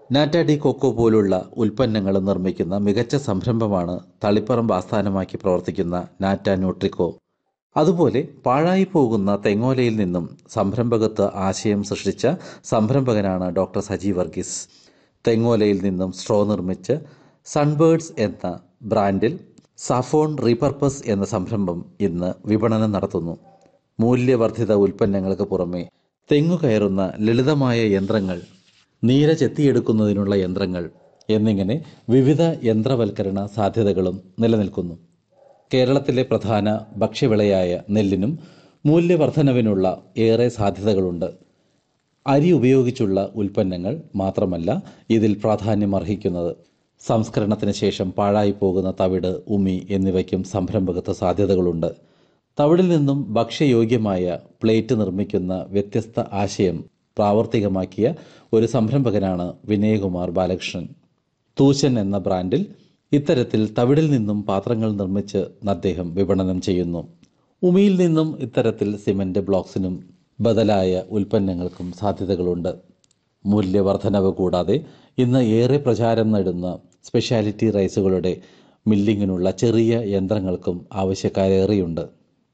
നാറ്റ D cocoa പോലുള്ള ഉൽപ്പന്നങ്ങൾ നിർമ്മിക്കുന്ന മികച്ച സംരംഭമാണ് തളിപ്പറമ്പ് ആസ്ഥാനമാക്കി പ്രവർത്തിക്കുന്ന നാറ്റ ന്യൂട്രിക്കോ അതുപോലെ പാഴായി പോകുന്ന തെങ്ങോലയിൽ നിന്നും സംരംഭകത്വ ആശയം സൃഷ്ടിച്ച സംരംഭകനാണ് ഡോക്ടർ സജി വർഗീസ് തെങ്ങോലയിൽ നിന്നും സ്ട്രോ നിർമ്മിച്ച് സൺബേർഡ്സ് എന്ന ബ്രാൻഡിൽ സാഫോൺ റീപർപ്പസ് എന്ന സംരംഭം ഇന്ന് വിപണനം നടത്തുന്നു മൂല്യവർദ്ധിത ഉൽപ്പന്നങ്ങൾക്ക് പുറമെ തെങ്ങു കയറുന്ന ലളിതമായ യന്ത്രങ്ങൾ നീര ചെത്തിയെടുക്കുന്നതിനുള്ള യന്ത്രങ്ങൾ എന്നിങ്ങനെ വിവിധ യന്ത്രവൽക്കരണ സാധ്യതകളും നിലനിൽക്കുന്നു കേരളത്തിലെ പ്രധാന ഭക്ഷ്യവിളയായ നെല്ലിനും മൂല്യവർദ്ധനവിനുള്ള ഏറെ സാധ്യതകളുണ്ട് അരി ഉപയോഗിച്ചുള്ള ഉൽപ്പന്നങ്ങൾ മാത്രമല്ല ഇതിൽ പ്രാധാന്യമർഹിക്കുന്നത് സംസ്കരണത്തിന് ശേഷം പാഴായി പോകുന്ന തവിട് ഉമി എന്നിവയ്ക്കും സംരംഭകത്വ സാധ്യതകളുണ്ട് തവിടിൽ നിന്നും ഭക്ഷ്യയോഗ്യമായ പ്ലേറ്റ് നിർമ്മിക്കുന്ന വ്യത്യസ്ത ആശയം പ്രാവർത്തികമാക്കിയ ഒരു സംരംഭകനാണ് വിനയകുമാർ ബാലകൃഷ്ണൻ തൂശൻ എന്ന ബ്രാൻഡിൽ ഇത്തരത്തിൽ തവിടിൽ നിന്നും പാത്രങ്ങൾ നിർമ്മിച്ച് അദ്ദേഹം വിപണനം ചെയ്യുന്നു ഉമിയിൽ നിന്നും ഇത്തരത്തിൽ സിമന്റ് ബ്ലോക്സിനും ബദലായ ഉൽപ്പന്നങ്ങൾക്കും സാധ്യതകളുണ്ട് മൂല്യവർദ്ധനവ് കൂടാതെ ഇന്ന് ഏറെ പ്രചാരം നേടുന്ന സ്പെഷ്യാലിറ്റി റൈസുകളുടെ മില്ലിങ്ങിനുള്ള ചെറിയ യന്ത്രങ്ങൾക്കും ആവശ്യക്കാരേറെയുണ്ട്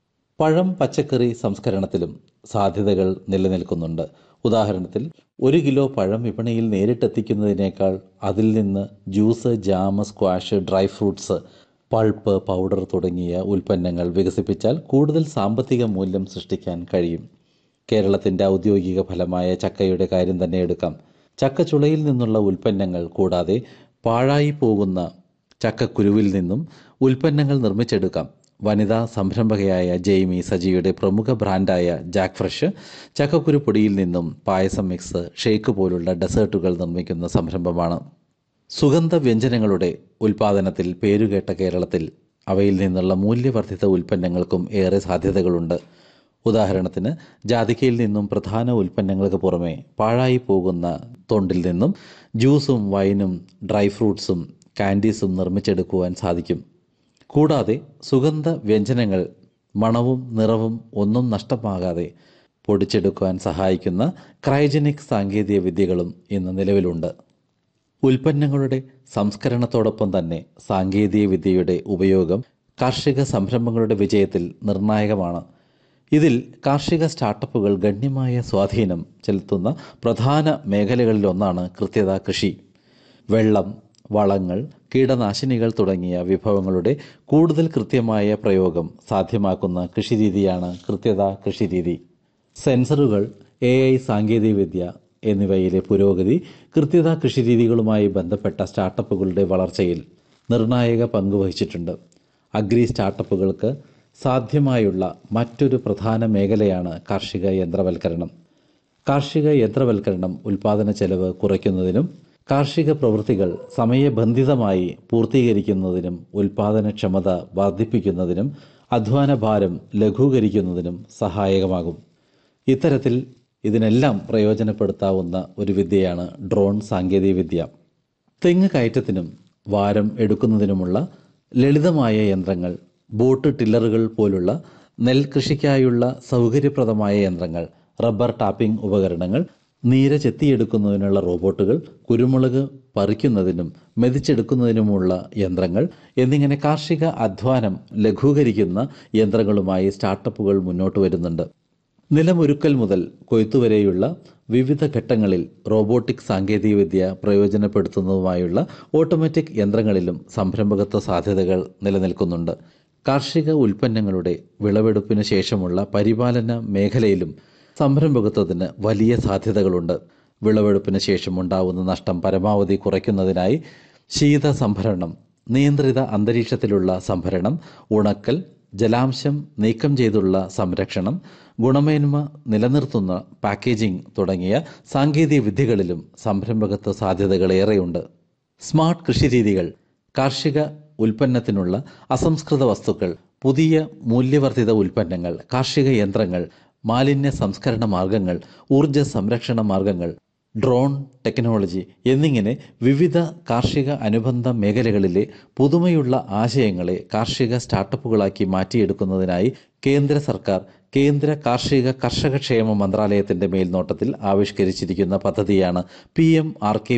പഴം പച്ചക്കറി സംസ്കരണത്തിലും സാധ്യതകൾ നിലനിൽക്കുന്നുണ്ട് ഉദാഹരണത്തിൽ ഒരു കിലോ പഴം വിപണിയിൽ നേരിട്ടെത്തിക്കുന്നതിനേക്കാൾ അതിൽ നിന്ന് juice jam squash dry fruits pulp powder തുടങ്ങിയ ഉൽപ്പന്നങ്ങൾ വികസിപ്പിച്ചാൽ കൂടുതൽ സാമ്പത്തിക മൂല്യം സൃഷ്ടിക്കാൻ കഴിയും കേരളത്തിൻ്റെ ഔദ്യോഗിക ഫലമായ ചക്കയുടെ കാര്യം തന്നെ എടുക്കാം ചക്കച്ചുളയിൽ നിന്നുള്ള ഉൽപ്പന്നങ്ങൾ കൂടാതെ പാഴായി പോകുന്ന ചക്കക്കുരുവിൽ നിന്നും ഉൽപ്പന്നങ്ങൾ നിർമ്മിച്ചെടുക്കാം വനിതാ സംരംഭകയായ ജെയ്മി സജിയുടെ പ്രമുഖ ബ്രാൻഡായ ജാക്ക് ഫ്രഷ് ചക്കക്കുരു പൊടിയിൽ നിന്നും പായസം മിക്സ് ഷേക്ക് പോലുള്ള ഡെസേർട്ടുകൾ നിർമ്മിക്കുന്ന സംരംഭമാണ് സുഗന്ധ വ്യഞ്ജനങ്ങളുടെ ഉൽപാദനത്തിൽ പേരുകേട്ട കേരളത്തിൽ അവയിൽ നിന്നുള്ള മൂല്യവർദ്ധിത ഉൽപ്പന്നങ്ങൾക്കും ഏറെ സാധ്യതകളുണ്ട് ഉദാഹരണത്തിന് ജാതിക്കയിൽ നിന്നും പ്രധാന ഉൽപ്പന്നങ്ങൾക്ക് പുറമെ പാഴായി പോകുന്ന തൊണ്ടിൽ നിന്നും ജ്യൂസും വൈനും ഡ്രൈ ഫ്രൂട്ട്സും കാൻഡീസും നിർമ്മിച്ചെടുക്കുവാൻ സാധിക്കും കൂടാതെ സുഗന്ധ വ്യഞ്ജനങ്ങൾ മണവും നിറവും ഒന്നും നഷ്ടമാകാതെ പൊടിച്ചെടുക്കുവാൻ സഹായിക്കുന്ന ക്രയോജനിക് സാങ്കേതിക വിദ്യകളും ഇന്ന് നിലവിലുണ്ട് ഉൽപ്പന്നങ്ങളുടെ സംസ്കരണത്തോടൊപ്പം തന്നെ സാങ്കേതിക വിദ്യയുടെ ഉപയോഗം കാർഷിക സംരംഭങ്ങളുടെ വിജയത്തിൽ നിർണായകമാണ് ഇതിൽ കാർഷിക സ്റ്റാർട്ടപ്പുകൾ ഗണ്യമായ സ്വാധീനം ചെലുത്തുന്ന പ്രധാന മേഖലകളിലൊന്നാണ് കൃത്യത കൃഷി വെള്ളം വളങ്ങൾ കീടനാശിനികൾ തുടങ്ങിയ വിഭവങ്ങളുടെ കൂടുതൽ കൃത്യമായ പ്രയോഗം സാധ്യമാക്കുന്ന കൃഷിരീതിയാണ് കൃത്യത കൃഷിരീതി സെൻസറുകൾ എ ഐ സാങ്കേതികവിദ്യ എന്നിവയിലെ പുരോഗതി കൃത്യത കൃഷിരീതികളുമായി ബന്ധപ്പെട്ട സ്റ്റാർട്ടപ്പുകളുടെ വളർച്ചയിൽ നിർണായക പങ്ക് വഹിച്ചിട്ടുണ്ട് അഗ്രി സ്റ്റാർട്ടപ്പുകൾക്ക് സാധ്യമായുള്ള മറ്റൊരു പ്രധാന മേഖലയാണ് കാർഷിക യന്ത്രവൽക്കരണം കാർഷിക യന്ത്രവൽക്കരണം ഉൽപാദന ചെലവ് കുറയ്ക്കുന്നതിനും കാർഷിക പ്രവൃത്തികൾ സമയബന്ധിതമായി പൂർത്തീകരിക്കുന്നതിനും ഉൽപാദനക്ഷമത വർദ്ധിപ്പിക്കുന്നതിനും അധ്വാന ഭാരം ലഘൂകരിക്കുന്നതിനും സഹായകമാകും ഇത്തരത്തിൽ ഇതിനെല്ലാം പ്രയോജനപ്പെടുത്താവുന്ന ഒരു വിദ്യയാണ് ഡ്രോൺ സാങ്കേതികവിദ്യ തെങ്ങ് കയറ്റത്തിനും വാരം എടുക്കുന്നതിനുമുള്ള ലളിതമായ യന്ത്രങ്ങൾ ബോട്ട് ടില്ലറുകൾ പോലുള്ള നെൽകൃഷിക്കായുള്ള സൗകര്യപ്രദമായ യന്ത്രങ്ങൾ റബ്ബർ ടാപ്പിംഗ് ഉപകരണങ്ങൾ നീര ചെത്തിയെടുക്കുന്നതിനുള്ള റോബോട്ടുകൾ കുരുമുളക് പറിക്കുന്നതിനും മെതിച്ചെടുക്കുന്നതിനുമുള്ള യന്ത്രങ്ങൾ എന്നിങ്ങനെ കാർഷിക അധ്വാനം ലഘൂകരിക്കുന്ന യന്ത്രങ്ങളുമായി സ്റ്റാർട്ടപ്പുകൾ മുന്നോട്ട് വരുന്നുണ്ട് നിലമൊരുക്കൽ മുതൽ കൊയ്ത്തുവരെയുള്ള വിവിധ ഘട്ടങ്ങളിൽ റോബോട്ടിക് സാങ്കേതികവിദ്യ പ്രയോജനപ്പെടുത്തുന്നതുമായുള്ള ഓട്ടോമാറ്റിക് യന്ത്രങ്ങളിലും സംരംഭകത്വ സാധ്യതകൾ നിലനിൽക്കുന്നുണ്ട് കാർഷിക ഉൽപ്പന്നങ്ങളുടെ വിളവെടുപ്പിന് ശേഷമുള്ള പരിപാലന മേഖലയിലും സംരംഭകത്വത്തിന് വലിയ സാധ്യതകളുണ്ട് വിളവെടുപ്പിന് ശേഷം ഉണ്ടാവുന്ന നഷ്ടം പരമാവധി കുറയ്ക്കുന്നതിനായി ശീത സംഭരണം നിയന്ത്രിത അന്തരീക്ഷത്തിലുള്ള സംഭരണം ഉണക്കൽ ജലാംശം നീക്കം ചെയ്തുള്ള സംരക്ഷണം ഗുണമേന്മ നിലനിർത്തുന്ന പാക്കേജിംഗ് തുടങ്ങിയ സാങ്കേതിക വിദ്യകളിലും സംരംഭകത്വ സാധ്യതകൾ ഏറെയുണ്ട് സ്മാർട്ട് കൃഷിരീതികൾ കാർഷിക ഉൽപ്പന്നത്തിനുള്ള അസംസ്കൃത വസ്തുക്കൾ പുതിയ മൂല്യവർദ്ധിത ഉൽപ്പന്നങ്ങൾ കാർഷിക യന്ത്രങ്ങൾ മാലിന്യ സംസ്കരണ മാർഗങ്ങൾ ഊർജ സംരക്ഷണ മാർഗങ്ങൾ ഡ്രോൺ ടെക്നോളജി എന്നിങ്ങനെ വിവിധ കാർഷിക അനുബന്ധ മേഖലകളിലെ പുതുമയുള്ള ആശയങ്ങളെ കാർഷിക സ്റ്റാർട്ടപ്പുകളാക്കി മാറ്റിയെടുക്കുന്നതിനായി കേന്ദ്ര സർക്കാർ കേന്ദ്ര കാർഷിക കർഷക ക്ഷേമ മന്ത്രാലയത്തിന്റെ മേൽനോട്ടത്തിൽ ആവിഷ്കരിച്ചിരിക്കുന്ന പദ്ധതിയാണ് പി എം ആർ കെ